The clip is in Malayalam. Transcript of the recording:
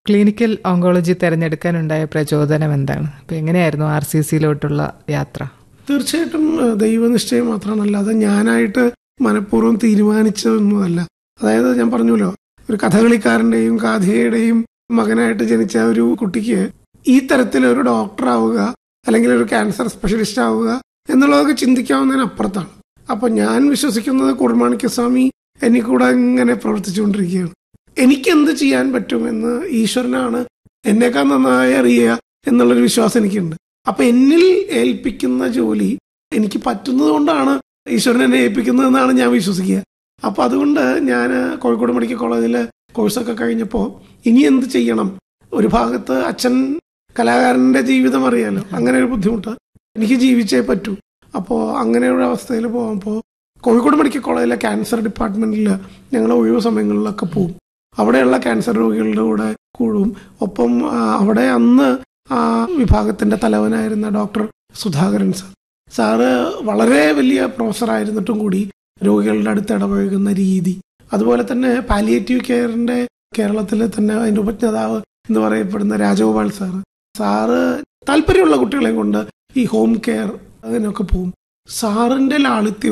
ക്ലിനിക്കൽ ഓങ്കോളജി തിരഞ്ഞെടുക്കാനുണ്ടായ പ്രചോദനം എന്താണ് അപ്പൊ എങ്ങനെയായിരുന്നു ആർ സി സിയിലോട്ടുള്ള യാത്ര തീർച്ചയായിട്ടും ഏഹ്, ദൈവനിശ്ചയം മാത്രമാണ് അല്ലാതെ ഞാനായിട്ട് മനഃപൂർവ്വം തീരുമാനിച്ചതൊന്നുമല്ല അതായത് ഞാൻ പറഞ്ഞല്ലോ ഒരു കഥകളിക്കാരന്റെയും കാഥികയുടെയും മകനായിട്ട് ജനിച്ച ഒരു കുട്ടിക്ക് ഈ തരത്തിൽ ഒരു ഡോക്ടർ ആവുക അല്ലെങ്കിൽ ഒരു ക്യാൻസർ സ്പെഷ്യലിസ്റ്റ് ആവുക എന്നുള്ളതൊക്കെ ചിന്തിക്കാവുന്നതിന് അപ്പുറത്താണ് അപ്പൊ ഞാൻ വിശ്വസിക്കുന്നത് കുർമാണിക്കസ്വാമി എന്നിൽ കൂടെ ഇങ്ങനെ പ്രവർത്തിച്ചുകൊണ്ടിരിക്കുകയാണ് എനിക്ക് എന്ത് ചെയ്യാൻ പറ്റുമെന്ന് ഈശ്വരനാണ് എന്നേക്കാൾ നന്നായി അറിയുക എന്നുള്ളൊരു വിശ്വാസം എനിക്കുണ്ട് അപ്പൊ എന്നിൽ ഏൽപ്പിക്കുന്ന ജോലി എനിക്ക് പറ്റുന്നത് കൊണ്ടാണ് ഈശ്വരൻ എന്നെ ഏൽപ്പിക്കുന്നതെന്നാണ് ഞാൻ വിശ്വസിക്കുക അപ്പൊ അതുകൊണ്ട് ഞാൻ കോഴിക്കോട് മെഡിക്കൽ കോളേജിലെ കോഴ്സൊക്കെ കഴിഞ്ഞപ്പോൾ ഇനി എന്ത് ചെയ്യണം ഒരു ഭാഗത്ത് അച്ഛൻ കലാകാരന്റെ ജീവിതം അറിയാലോ അങ്ങനെ ഒരു ബുദ്ധിമുട്ട് എനിക്ക് ജീവിച്ചേ പറ്റൂ അപ്പോൾ അങ്ങനെ ഒരു അവസ്ഥയിൽ പോകുമ്പോൾ കോഴിക്കോട് മെഡിക്കൽ കോളേജിലെ ക്യാൻസർ ഡിപ്പാർട്ട്മെന്റിൽ ഞങ്ങൾ ഒഴിവ് സമയങ്ങളിലൊക്കെ പോകും അവിടെയുള്ള ക്യാൻസർ രോഗികളുടെ കൂടെ കൂടും ഒപ്പം ആ, അവിടെ അന്ന് ആ വിഭാഗത്തിന്റെ തലവനായിരുന്ന ഡോക്ടർ സുധാകരൻ സാർ സാറ് വളരെ വലിയ പ്രൊഫസർ ആയിരുന്നിട്ടും കൂടി രോഗികളുടെ അടുത്ത് ഇടപഴകുന്ന രീതി അതുപോലെ തന്നെ പാലിയേറ്റീവ് കെയറിന്റെ കേരളത്തിലെ തന്നെ അതിന്റെ ഉപജ്ഞാതാവ് എന്ന് പറയപ്പെടുന്ന രാജഗോപാൽ സാറ് സാറ് താല്പര്യമുള്ള കുട്ടികളെ കൊണ്ട് ഈ ഹോം കെയർ അതിനൊക്കെ പോകും സാറിന്റെ ലാളിത്യം